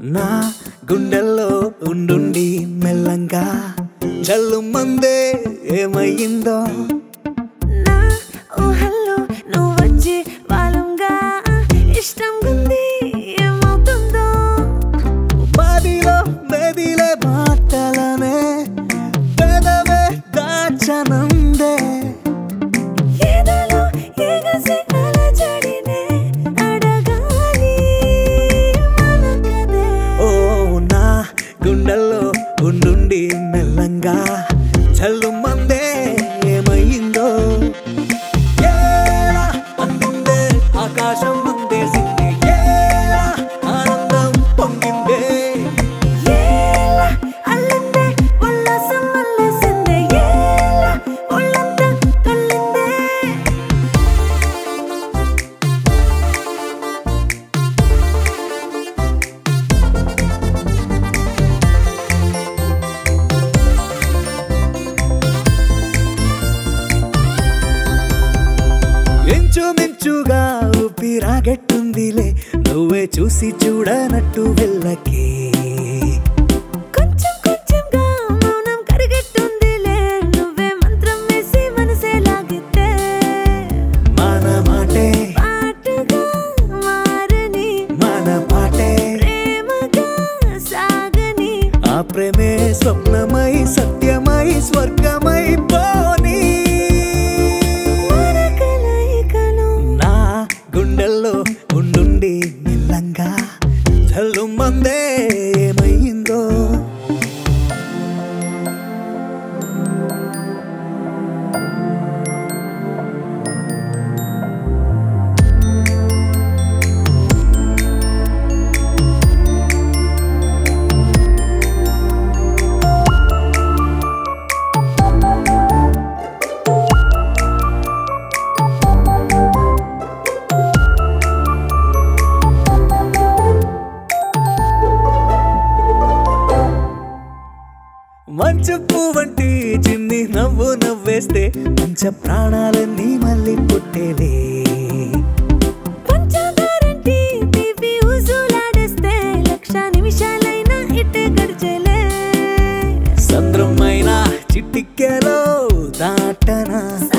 నా గుండెల్లో ఉండుండి మెల్లంగా జల్లు మందే ఏమయ్యిందో నా ఊహల్లో నువ్వు వచ్చి వాలంగా ఇష్టం ఉంది ఏమవుతుందో బాదిలో మెదిలే మాటలనే పెదవే దాచనందే ఏదలో ఎగసి అలజడినే అడగాలి మనకదే ఓ నా గుండెల్లో ఉండుండి మెల్లంగా చల్లు మందే ఏమయ్యిందో ఏలా అందిందే ఆకాశం అందేసింది ఏలా ఆనందం పొంగిందే ఏలా అల్లిందే ఉల్లాసం అల్లేసిందే ఏలా ఒళ్ళంతా కళ్ళిందే ఇంచుమించుగా ఊపిరాగెట్టుందిలే నువ్వే చూసి చూడనట్టు వెళ్ళకే కొంచెం కొంచెంగా మౌనం కరిగెట్టుందిలే నువ్వే మంత్రం వేసి మనసే లాగితే మన మాటే పాటగా మారని మన పాటే ప్రేమగా సాగని ఆ ప్రేమే స్వప్నమై సత్యమై స్వర్గమై పోనీ మన కలయికలో నా గుండెల్లో ఉండుండి మెల్లంగా చల్లు మందే ఏమయ్యిందో మంచు పువ్వంటి చిన్ని నవ్వు నవ్వేస్తే పంచ ప్రాణాలన్నీ మళ్ళీ పుట్టేలే పంచదారంటి తీపి ఊసులాడేస్తే లక్ష నిమిషాలైనా ఇట్టే గడిచేలే సంద్రమైన చిట్టికెలో దాటనా